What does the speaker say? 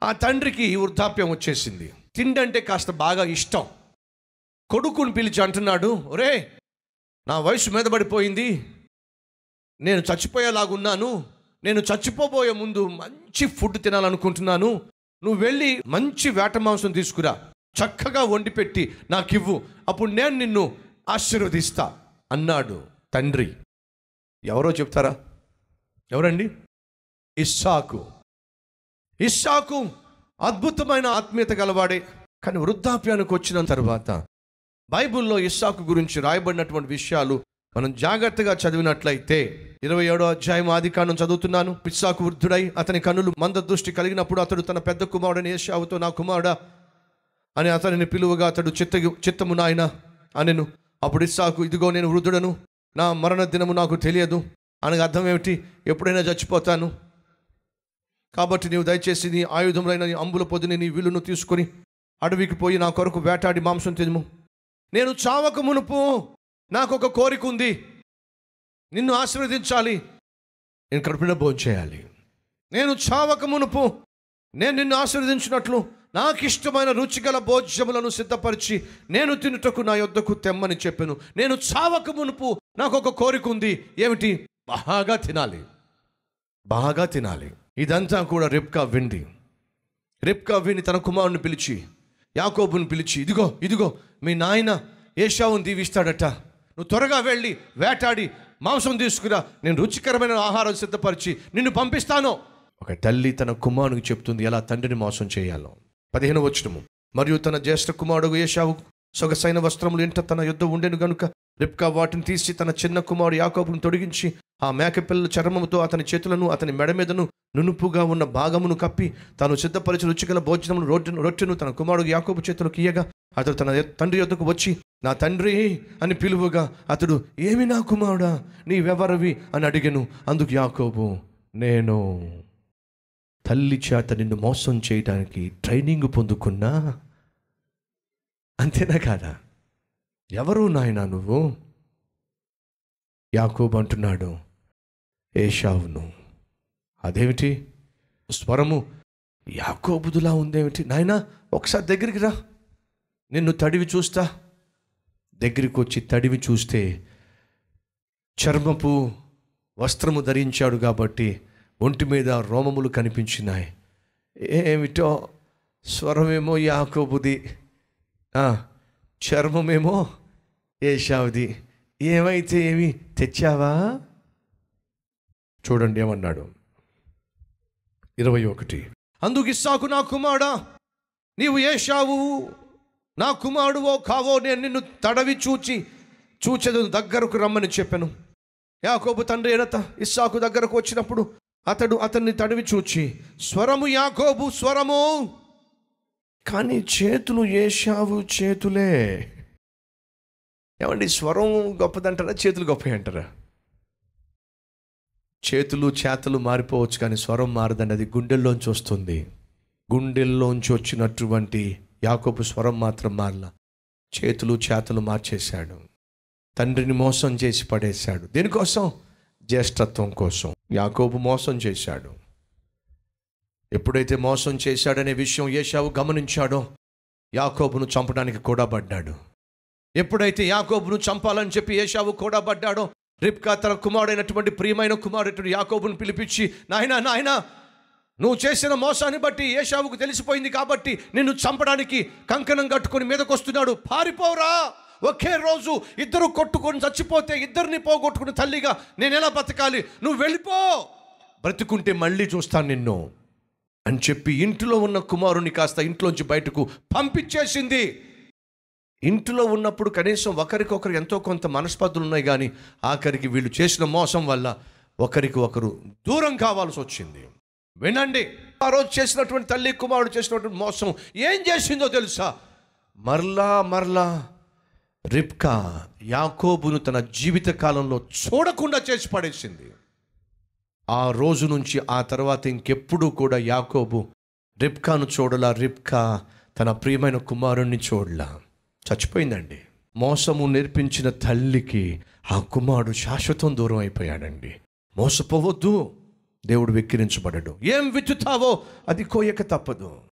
ఆ తండ్రికి వృద్ధాప్యం వచ్చేసింది తిండి అంటే కాస్త బాగా ఇష్టం కొడుకుని పిలిచి అంటున్నాడు ఒరే నా వయసు మీద పడిపోయింది నేను చచ్చిపోయేలాగున్నాను నేను చచ్చిపోబోయే ముందు మంచి ఫుడ్ తినాలనుకుంటున్నాను నువ్వు వెళ్ళి మంచి వేట మాంసం తీసుకురా చక్కగా వండి పెట్టి నాకివ్వు అప్పుడు నేను నిన్ను ఆశీర్వదిస్తా అన్నాడు తండ్రి ఎవరో చెప్తారా ఎవరండి ఇస్సాకు ఇస్సాకు అద్భుతమైన ఆత్మీయత గలవాడే కానీ వృద్ధాప్యానికి వచ్చిన తర్వాత బైబిల్లో ఇస్సాకు గురించి రాయబడినటువంటి విషయాలు మనం జాగ్రత్తగా చదివినట్లయితే ఇరవై ఏడో అధ్యాయం ఆది కాండం చదువుతున్నాను ఇస్సాకు వృద్ధుడై అతని కన్నులు మంద దృష్టి కలిగినప్పుడు అతడు తన పెద్ద కుమారుడని ఏషావుతో నా కుమారుడా అని అతనిని పిలువగా అతడు చిత్త చిత్తము నాయన అనెను అప్పుడు ఇస్సాకు ఇదిగో నేను వృద్ధుడను నా మరణ దినము నాకు తెలియదు అనగా అర్థం ఏమిటి ఎప్పుడైనా చచ్చిపోతాను కాబట్టి నీవు దయచేసి నీ ఆయుధములైన నీ అంబుల పొదిని నీ విల్లును తీసుకొని అడవికి పోయి నా కొరకు వేటాడి మాంసం తినుము నేను చావక మునుపు నాకు ఒక కోరిక ఉంది నిన్ను ఆశీర్వదించాలి నేను కడుపున భోజనం చేయాలి నేను చావక మునుపు నేను నిన్ను ఆశీర్వదించినట్లు నాకు ఇష్టమైన రుచిగల భోజ్యములను సిద్ధపరిచి నేను తినుటకు నా యొద్దకు తెమ్మని చెప్పాను నేను చావక మునుపు నాకు ఒక కోరిక ఉంది ఏమిటి బాగా తినాలి బాగా తినాలి ఇదంతా కూడా రిప్కా వింది రిప్కా విని తన కుమారుని పిలిచి యాకోబుని పిలిచి ఇదిగో ఇదిగో మీ నాయన ఏషావుని దీవిస్తాడట నువ్వు త్వరగా వెళ్ళి వేటాడి మాంసం తీసుకురా నేను రుచికరమైన ఆహారం సిద్ధపరిచి నిన్ను పంపిస్తాను ఒక తల్లి తన కుమారునికి చెప్తుంది ఎలా తండ్రిని మోసం చేయాలో పదిహేను వచ్చటము మరియు తన జ్యేష్ఠ కుమారుడు ఏషావు సొగసైన వస్త్రములు ఇంట తన యుద్ధ ఉండెను గనుక రిప్కా వాటిని తీసి తన చిన్న కుమారుడు యాకోబును తొడిగించి ఆ మేకపిల్లల చర్మముతో అతని చేతులను అతని మెడ మీదను నునుపుగా ఉన్న భాగమును కప్పి తాను సిద్ధపరిచి రుచిగల భోజనమును రొట్టెను రొట్టెను తన కుమారుడు యాకోబు చేతులకు ఇయ్యగా అతడు తన తండ్రి యొద్దకు వచ్చి నా తండ్రి అని పిలువగా అతడు ఏమి నా కుమారుడా నీవెవరవి అని అడిగెను అందుకు యాకోబు నేను తల్లి చేత నిన్ను మోసం చేయడానికి ట్రైనింగ్ పొందుకున్నా అంతేనా కాదా ఎవరు నాయనా నువ్వు యాకోబు అంటున్నాడు ఏషావును అదేమిటి స్వరము యాకోబుదులా ఉందేమిటి నాయనా ఒకసారి దగ్గరికి రా నిన్ను తడివి చూస్తా దగ్గరికి వచ్చి తడివి చూస్తే చర్మపు వస్త్రము ధరించాడు కాబట్టి ఒంటి మీద రోమములు కనిపించినాయి ఏమిటో స్వరమేమో యాకోబుది ఆ, చర్మమేమో ఏషావుది ఏమైతే ఏమి తెచ్చావా చూడండి ఏమన్నాడు ఇరవై ఒకటి అందుకు ఇస్సాకు నా కుమారుడా నీవు ఏషావు నా కుమారుడువో కావో నేను నిన్ను తడవి చూచి చూచెదు దగ్గరకు రమ్మని చెప్పాను యాకోబు తండ్రి ఎడత ఇస్సాకు దగ్గరకు వచ్చినప్పుడు అతడు అతన్ని తడివి చూచి స్వరము యాకోబు స్వరము కానీ చేతులు ఏషావు చేతులే ఏమండి స్వరం గొప్పదంటారా చేతులు గొప్ప అంటారా చేతులు చేతలు మారిపోవచ్చు కానీ స్వరం మారదండి అది గుండెల్లోంచి వస్తుంది గుండెల్లోంచి వచ్చినటువంటి యాకోబు స్వరం మాత్రం మారలా చేతులు చేతలు మార్చేశాడు తండ్రిని మోసం చేసి పడేశాడు దేనికోసం జ్యేష్ఠత్వం కోసం యాకోబు మోసం చేశాడు ఎప్పుడైతే మోసం చేశాడనే విషయం ఏషావు గమనించాడో యాకోబును చంపడానికి కూడా పడ్డాడు ఎప్పుడైతే యాకోబును చంపాలని చెప్పి ఏషావు కూడా పడ్డాడో రిప్కా తన కుమారుడైనటువంటి ప్రియమైన కుమారుడు యాకోబును పిలిపించి నాయనా నాయనా నువ్వు చేసిన మోసాన్ని బట్టి ఏషావుకు తెలిసిపోయింది కాబట్టి నిన్ను చంపడానికి కంకణం కట్టుకొని మీదకొస్తున్నాడు పారిపోరా ఒకే రోజు ఇద్దరు కొట్టుకొని చచ్చిపోతే ఇద్దరిని పోగొట్టుకుని తల్లిగా నేను ఎలా బతకాలి నువ్వు వెళ్ళిపో బ్రతుకుంటే మళ్ళీ చూస్తాను నిన్ను అని చెప్పి ఇంటిలో ఉన్న కుమారుని కాస్త ఇంట్లోంచి బయటకు పంపించేసింది ఇంటిలో ఉన్నప్పుడు కనీసం ఒకరికొకరు ఎంతో కొంత మనస్పర్ధలు ఉన్నాయి కానీ ఆఖరికి వీళ్ళు చేసిన మోసం వల్ల ఒకరికి ఒకరు దూరం కావాల్సి వచ్చింది వినండి ఆ రోజు చేసినటువంటి తల్లి కుమారుడు చేసినటువంటి మోసం ఏం చేసిందో తెలుసా మరలా మరలా రిప్కా యాకోబును తన జీవిత కాలంలో చూడకుండా చేసి పడేసింది ఆ రోజు నుంచి ఆ తర్వాత ఇంకెప్పుడు కూడా యాకోబు రిప్కాను చూడలా రిప్కా తన ప్రియమైన కుమారుణ్ణి చూడలా చచ్చిపోయిందండి మోసము నేర్పించిన తల్లికి ఆ కుమారుడు శాశ్వతం దూరం అయిపోయాడండి మోసపోవద్దు దేవుడు వెక్కిరించబడడు ఏం విత్తుతావో అది కోయక తప్పదు